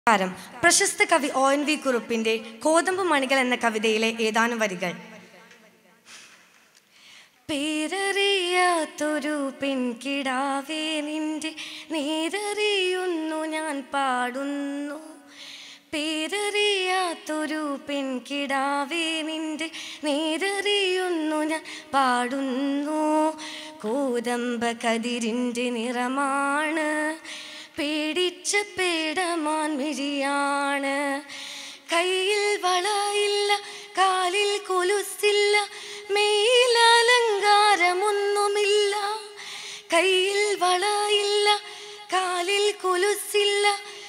നമസ്കാരം പ്രശസ്ത കവി ഒ എൻ വി കുറുപ്പിന്റെ കോതമ്പ് മണികൾ എന്ന കവിതയിലെ ഏതാനും വരികൾ പേരറിയാത്തൊരു പെൺകിടാവേ നിന്റെ നേരറിയുന്നു ഞാൻ പാടുന്നു പേരറിയാത്തൊരു പെൺകിടാവേ നിന്റെ നേരറിയുന്നു ഞാൻ പാടുന്നു കോതമ്പ കതിരിൻ്റെ നിറമാണ് പേടിച്ച പേടമാൻ മിഴിയാണ് കയ്യിൽ വളയില്ല കാലിൽ കൊലുസില്ല മേലലങ്കാരമൊന്നുമില്ല കയ്യിൽ വളയില്ല കാലിൽ കൊലുസില്ല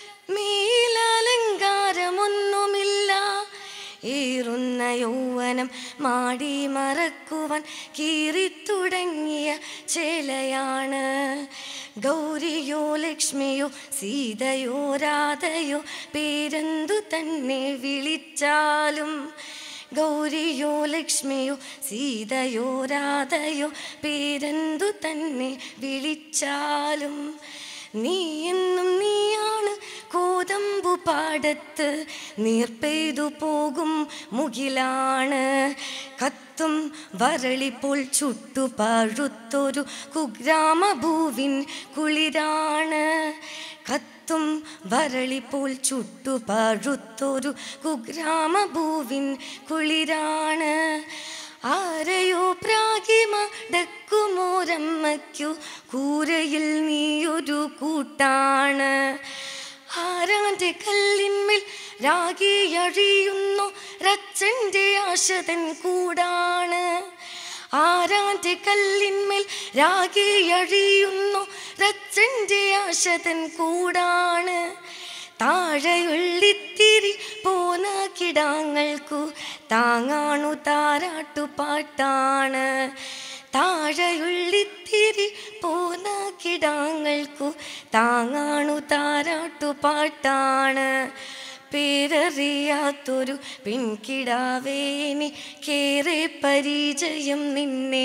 മേലലങ്കാരമൊന്നുമില്ല ഏറുന്ന യൗവനം മാടി മറക്കുവാൻ കീറിത്തുടങ്ങിയ ചേലയാണ് ഗൗരിയോ ലക്ഷ്മിയോ സീതയോ രാധയോ പേരെന്തു തന്നെ വിളിച്ചാലും ഗൗരിയോ ലക്ഷ്മിയോ സീതയോ രാധയോ പേരെന്തു തന്നെ വിളിച്ചാലും നീ എന്നും നീയാണ് കോതമ്പു പാടത്ത് നീർപ്പെയ്തു പോകും മുകിലാണ് കത്തും വരളിപ്പോൾ ചുട്ടു പഴുത്തൊരു കുഗ്രാമഭൂവിൻ കുളിരാണ് കത്തും വരളിപ്പോൾ ചുട്ടു പഴുത്തൊരു കുഗ്രാമഭൂവിൻ കുളിരാണ് ആരെയോ പ്രാഗിമ ഡക്കുമോരമ്മയ്ക്കു കൂരയിൽ നീയൊരു കൂട്ടാണ് ആരാന്റെ കല്ലിന്മേൽ രാഗി അഴിയുന്നു രച്ചന്റെ ആശതൻ കൂടാണ് ആരാന്റെ കല്ലിന്മേൽ രാഗി അഴിയുന്നു രച്ചന്റെ ആശതൻ കൂടാണ് താഴെയുള്ളിത്തിരി പോന കിടാങ്ങൾക്കു താങ്ങാണു താരാട്ടുപാട്ടാണ് താഴെയുള്ളിത്തിരി പോന കിടാങ്ങൾക്കു താങ്ങാണു താരാട്ടുപാട്ടാണ് പേരറിയാത്തൊരു പെൺകിടാവേനി കേറെ പരിചയം നിന്നെ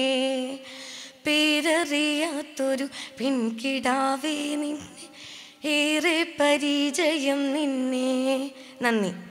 പേരറിയാത്തൊരു പെൺകിടാവേ നിന്നെ ഏറെ പരിചയം നിന്നെ നന്ദി